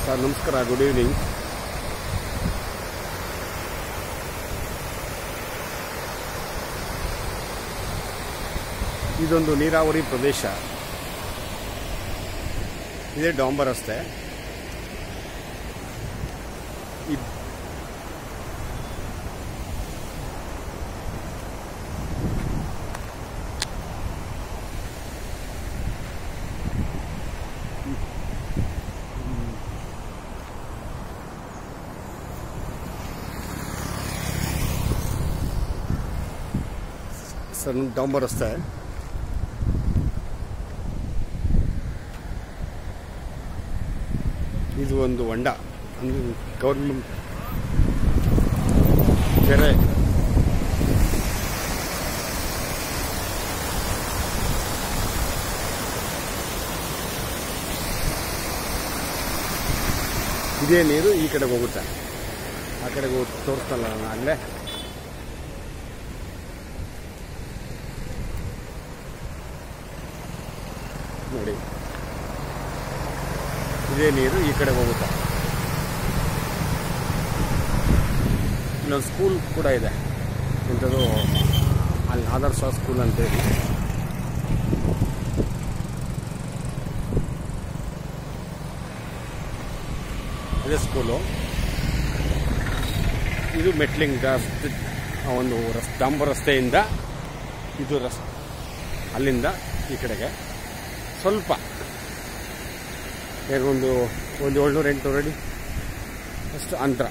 Sir ನಮಸ್ಕಾರ good evening ಇದೊಂದು ನೀರಾವರಿ ಪ್ರದೇಶ ಇದೇ ಡಾಂಬರ್ ರಸ್ತೆ ಇದ್- ಸರ್ ಡಾಂಬರ್ ರಸ್ತೆ ಇದು ಒಂದು ಹೊಂಡ ಒಂದು ಗೌರ್ಮೆಂಟ್ ಕೆರೆ ಇದೇ ನೀರು ಈ ಕಡೆಗೆ ಹೋಗುತ್ತೆ ಆ ಕಡೆಗೆ ಹೋಗಿ ತೋರಿಸ್ತಲ್ಲ ನಾನು ಅಲ್ಲೇ ನೋಡಿ ಇದೇ ನೀರು ಈ ಕಡೆ ಹೋಗುತ್ತೆ ಇಲ್ಲೊಂದು ಸ್ಕೂಲ್ ಕೂಡ ಇದೆ ಇಂಥದ್ದು ಅಲ್ಲಿ ಆದರ್ಶ ಸ್ಕೂಲ್ ಅಂತೇಳಿ ಇದೇ ಸ್ಕೂಲು ಇದು ಮೆಟ್ಲಿಂಗ್ ರಸ್ತೆ ಆ ಒಂದು ರಸ್ ಡಾಂಬರ್ ರಸ್ತೆಯಿಂದ ಇದು ರಸ್ ಅಲ್ಲಿಂದ ಈ ಕಡೆಗೆ ಸ್ವಲ್ಪ ಏನು ಒಂದು ಒಂದು ಏಳ್ನೂರು ಎಂಟುನೂರು ಅಡಿ ಅಷ್ಟು ಅಂತರ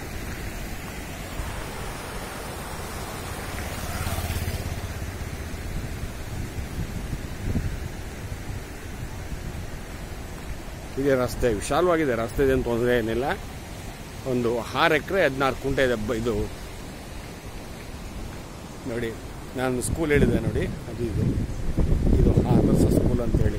ಇದೇ ರಸ್ತೆ ವಿಶಾಲವಾಗಿದೆ ರಸ್ತೆ ಏನು ತೊಂದರೆ ಏನಿಲ್ಲ ಒಂದು ಆರು ಎಕರೆ ಹದಿನಾರು ಕುಂಟೆ ಇದೆ ಬ- ಇದು ನೋಡಿ ನಾನು ಸ್ಕೂಲ್ ಹೇಳಿದೆ ನೋಡಿ ಅದು ಇದು ಇದು ಆದರ್ಶ ಸ್ಕೂಲ್ ಅಂತೇಳಿ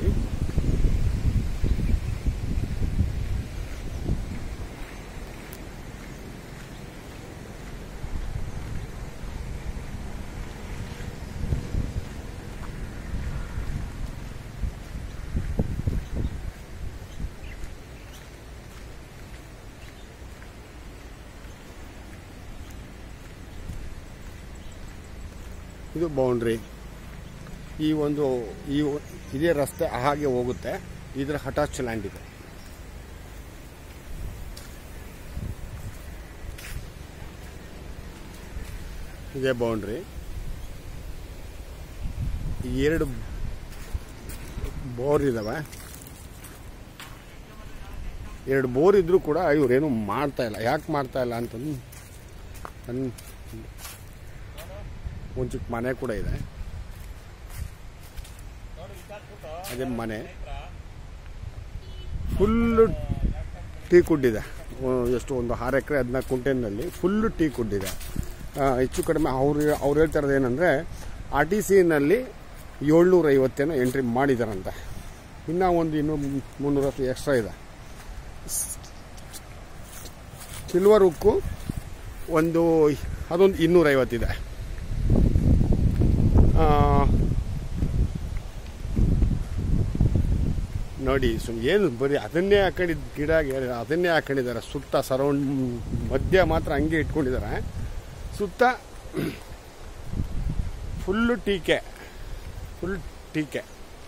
ಇದು ಬೌಂಡ್ರಿ ಈ ಒಂದು ಈ ಒ- ಇದೇ ರಸ್ತೆ ಹಾಗೆ ಹೋಗುತ್ತೆ ಇದರ ಹಟಾಚ್ ಲ್ಯಾಂಡ್ ಇದೆ ಇದೇ ಬೌಂಡ್ರಿ ಈ ಎರಡು ಬೋರ್ ಇದಾವೆ ಎರಡು ಬೋರ್ ಇದ್ರೂ ಕೂಡ ಇವ್ರೇನು ಮಾಡ್ತಾ ಇಲ್ಲ ಯಾಕೆ ಮಾಡ್ತಾ ಇಲ್ಲ ಅಂತಂದು ನನ್ನ ಒಂದು ಚಿಕ್ಕ ಮನೆ ಕೂಡ ಇದೆ ಅದೇ ಮನೆ ಫುಲ್ಲು ಟೀ ಕುಡ್ಡಿದೆ ಎಷ್ಟು ಒಂದು ಆರು ಎಕರೆ ಹದಿನಾಲ್ಕು ಕುಂಟೆನಲ್ಲಿ ಫುಲ್ಲು ಟೀ ಕುಡ್ಡಿದೆ ಆ, ಹೆಚ್ಚು ಕಡಿಮೆ ಅವ್ರು ಅವ್ರು ಹೇಳ್ತಾ ಇರೋದು ಏನಂದರೆ ಆರ್ ಟಿ ಸಿನಲ್ಲಿ ಏಳ್ನೂರ ಐವತ್ತೇನೋ ಎಂಟ್ರಿ ಮಾಡಿದಾರಂತೆ ಇನ್ನೂ ಒಂದು ಇನ್ನೂ ಮುನ್ನೂರತ್ತು ಎಕ್ಸ್ಟ್ರಾ ಇದೆ ಸಿಲ್ವರ್ ಉಕ್ಕು ಒಂದು ಅದೊಂದು ಇನ್ನೂರೈವತ್ತಿದೆ ಆ, ನೋಡಿ ಸುಮ್ ಏನು ಬರೀ ಅದನ್ನೇ ಹಾಕೊಂಡಿದ್ ಗಿಡ ಗಿ- ಅದನ್ನೇ ಹಾಕೊಂಡಿದ್ದಾರೆ ಸುತ್ತ ಸರೌಂಡ್ ಮಧ್ಯ ಮಾತ್ರ ಹಂಗೆ ಇಟ್ಕೊಂಡಿದ್ದಾರೆ ಸುತ್ತ ಫುಲ್ಲು ಟೀಕೆ ಫುಲ್ ಟೀಕೆ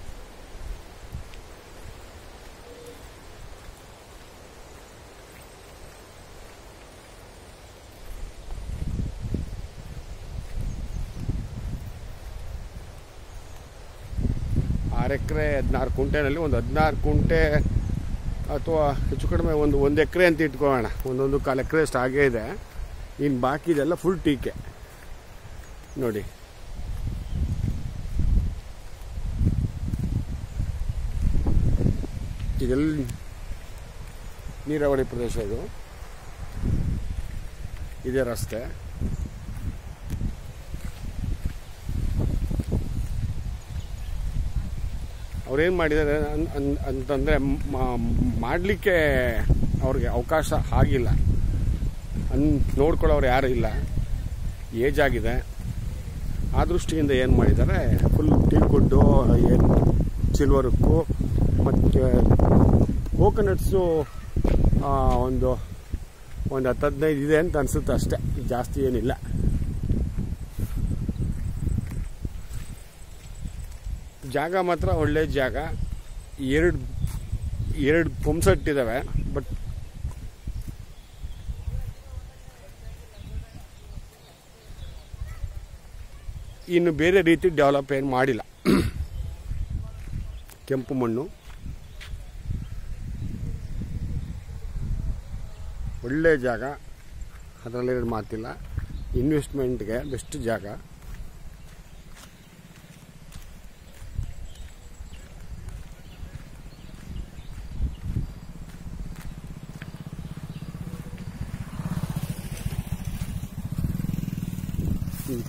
ಆರು ಎಕರೆ ಹದಿನಾರು ಕುಂಟೆನಲ್ಲಿ ಒಂದು ಹದಿನಾರು ಕುಂಟೆ ಅಥವಾ ಹೆಚ್ಚು ಕಡಿಮೆ ಒಂದು ಒಂದು ಎಕರೆ ಅಂತ ಇಟ್ಕೊಳ್ಳೋಣ ಒಂದೊಂದು ಕಾಲು ಎಕರೆ ಅಷ್ಟು ಆಗೇ ಇದೆ ಇನ್ನು ಬಾಕಿ ಇದೆಲ್ಲ ಫುಲ್ ಟೀಕೆ ನೋಡಿ ಇದೆಲ್ಲ ನೀರಾವರಿ ಪ್ರದೇಶ ಇದು ಇದೇ ರಸ್ತೆ ಅವ್ರೇನು ಮಾಡಿದ್ದಾರೆ ಅನ್- ಅನ್- ಅಂತಂದರೆ ಮಾಡಲಿಕ್ಕೆ ಅವ್ರಿಗೆ ಅವಕಾಶ ಆಗಿಲ್ಲ ಅನ್ ನೋಡ್ಕೊಳ್ಳೋರು ಯಾರು ಇಲ್ಲ ಏಜ್ ಆಗಿದೆ ಆ ದೃಷ್ಟಿಯಿಂದ ಏನು ಮಾಡಿದ್ದಾರೆ ಫುಲ್ ಟೀ ಕುಡ್ಡು ಏನು ಸಿಲ್ವರ್ಕು ಮತ್ತು ಕೋಕೋನಟ್ಸು ಆ, ಒಂದು ಒಂದು ಹತ್ತು ಹದಿನೈದು ಇದೆ ಅಂತ ಅನಿಸುತ್ತೆ ಅಷ್ಟೇ ಜಾಸ್ತಿ ಏನಿಲ್ಲ ಜಾಗ ಮಾತ್ರ ಒಳ್ಳೆ ಜಾಗ ಎರಡು ಎರಡು ಪಂಪ್ ಸೆಟ್ ಇದ್ದಾವೆ ಬಟ್ ಇನ್ನು ಬೇರೆ ರೀತಿ ಡೆವಲಪ್ ಏನು ಮಾಡಿಲ್ಲ ಕೆಂಪು ಮಣ್ಣು ಒಳ್ಳೆ ಜಾಗ ಅದರಲ್ಲಿ ಎರಡು ಮಾತಿಲ್ಲ ಇನ್ವೆಸ್ಟ್ಮೆಂಟ್ಗೆ ಬೆಸ್ಟ್ ಜಾಗ ಹ್ಮ್.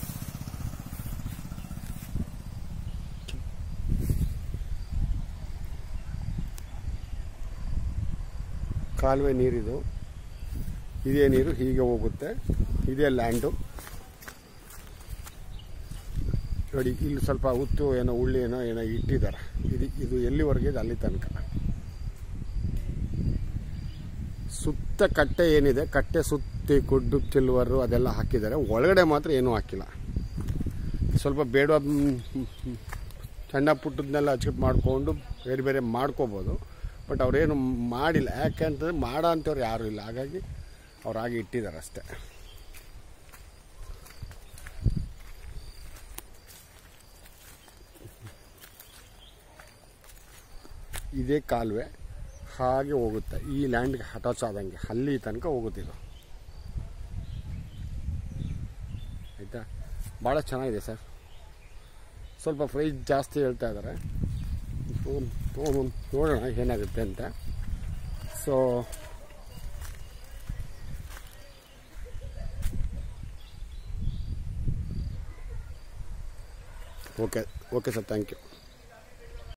ಕಾಲುವೆ ನೀರಿದು ಇದೇ ನೀರು ಹೀಗೆ ಹೋಗುತ್ತೆ ಇದೇ ಲ್ಯಾಂಡು ನೋಡಿ ಇಲ್ಲಿ ಸ್ವಲ್ಪ ಉತ್ತು ಏನೋ ಉಳ್ಳಿ ಏನೋ ಏನೋ ಇಟ್ಟಿದ್ದಾರೆ ಇದು ಇದು ಎಲ್ಲಿವರೆಗೆ ಇದೆ ಅಲ್ಲಿ ತನಕ ಸುತ್ತ ಕಟ್ಟೆ ಏನಿದೆ ಕಟ್ಟೆ ಸುತ್ತಿ ಕುಡ್ಡು ಚಿಲ್ವರು ಅದೆಲ್ಲ ಹಾಕಿದ್ದಾರೆ ಒಳಗಡೆ ಮಾತ್ರ ಏನೂ ಹಾಕಿಲ್ಲ ಸ್ವಲ್ಪ ಬೇಡ ಸಣ್ಣ ಪುಟ್ಟದನ್ನೆಲ್ಲ ಅಚ್ಚುಕಟ್ಟು ಮಾಡಿಕೊಂಡು ಬೇರೆ ಬೇರೆ ಮಾಡ್ಕೋಬೋದು ಬಟ್ ಅವ್ರೇನು ಮಾಡಿಲ್ಲ ಯಾಕೆಂತಂದ್ರೆ ಮಾಡೋ ಅಂಥವ್ರು ಯಾರೂ ಇಲ್ಲ ಹಾಗಾಗಿ ಅವ್ರು ಹಾಗೆ ಇಟ್ಟಿದ್ದಾರೆ ಅಷ್ಟೇ ಇದೇ ಕಾಲುವೆ ಹಾಗೆ ಹೋಗುತ್ತೆ ಈ ಲ್ಯಾಂಡ್ಗೆ ಅಟಾಚ್ ಆದಂಗೆ ಅಲ್ಲಿ ತನಕ ಹೋಗುತ್ತೆ ಇದು ಆಯಿತಾ ಭಾಳ ಚೆನ್ನಾಗಿದೆ ಸರ್ ಸ್ವಲ್ಪ ಪ್ರೈಸ್ ಜಾಸ್ತಿ ಹೇಳ್ತಾ ಇದ್ದಾರೆ ತೊಗೊಂಡು ನೋಡೋಣ ಏನಾಗುತ್ತೆ ಅಂತ so okay okay sir thank you